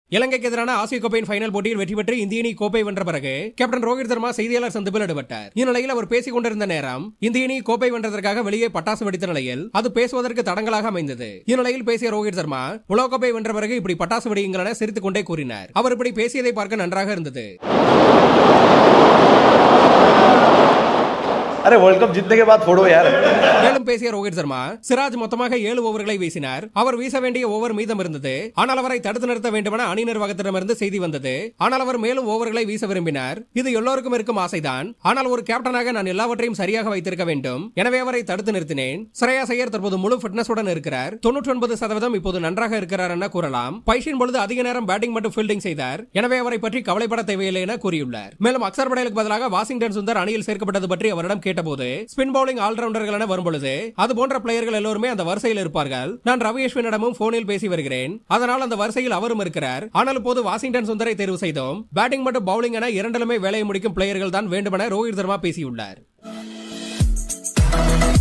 இலங்கைக்கு எதிரான ஆசிய கோப்பையின் ஃபைனல் போட்டியில் வெற்றி பெற்று இந்திய அணி கோப்பை வென்ற பிறகு கேப்டன் ரோஹித் சர்மா செய்தியாளர் சந்திப்பில் ஈடுபட்டார் இந்நிலையில் அவர் பேசிக் கொண்டிருந்த நேரம் இந்திய அணி கோப்பை வென்றதற்காக வெளியே பட்டாசு வெடித்த நிலையில் அது பேசுவதற்கு தடங்களாக அமைந்தது இந்நிலையில் பேசிய ரோஹித் சர்மா உலகக்கோப்பை வென்ற பிறகு இப்படி பட்டாசு வெடியுங்கள் என சிரித்துக் கொண்டே கூறினார் அவர் இப்படி பேசியதை பார்க்க நன்றாக இருந்தது अरे वर्ल्ड कप जीतने के बाद फोड़ो यार மேலும் பேசிய ரோஹித் சர்மா சிராஜ் மொத்தமாக ஏழு ஓவர்களை வீசினார் அவர் வீச வேண்டிய ஓவர் மீதம் இருந்தது ஆனால் அவரை தடுத்து நிறுத்த வேண்டுமென அணி நிர்வாகத்திடமிருந்து செய்தி வந்தது ஆனால் அவர் மேலும் ஓவர்களை வீச விரும்பினார் இது எல்லோருக்கும் இருக்கும் ஆசைதான் ஆனால் ஒரு கேப்டனாக நான் எல்லாவற்றையும் சரியாக வைத்திருக்க வேண்டும் எனவே அவரை தடுத்து நிறுத்தினேன் ஸ்ரேயா ஐயர் தற்போது முழு ஃபிட்னஸுடன் இருக்கிறார் தொன்னூற்றி ஒன்பது சதவீதம் இப்போது நன்றாக இருக்கிறார் என கூறலாம் பைஷின் பொழுது அதிக நேரம் பேட்டிங் மற்றும் ஃபீல்டிங் செய்தார் எனவே அவரை பற்றி கவலைப்பட தேவையில்லை என கூறியுள்ளார் மேலும் அக்சர் படேலுக்கு பதிலாக வாஷிங்டன் சுந்தர் அணியில் சேர்க்கப்பட்டது பற்றி அவரிடம் கேட்டபோது ஸ்பின் பவுலிங் ஆல்ரவுண்டர்கள் என வரும்பொழுது அது போன்ற பிளேயர்கள் எல்லோருமே அந்த வரிசையில் இருப்பார்கள் நான் ரவி அஸ்வினிடமும் போனில் பேசி வருகிறேன் அதனால் அந்த வரிசையில் அவரும் இருக்கிறார் ஆனால் இப்போது வாஷிங்டன் சுந்தரை தேர்வு செய்தோம் பேட்டிங் மற்றும் பவுலிங் என இரண்டிலுமே வேலையை முடிக்கும் பிளேயர்கள் தான் வேண்டுமென ரோஹித் சர்மா பேசியுள்ளார்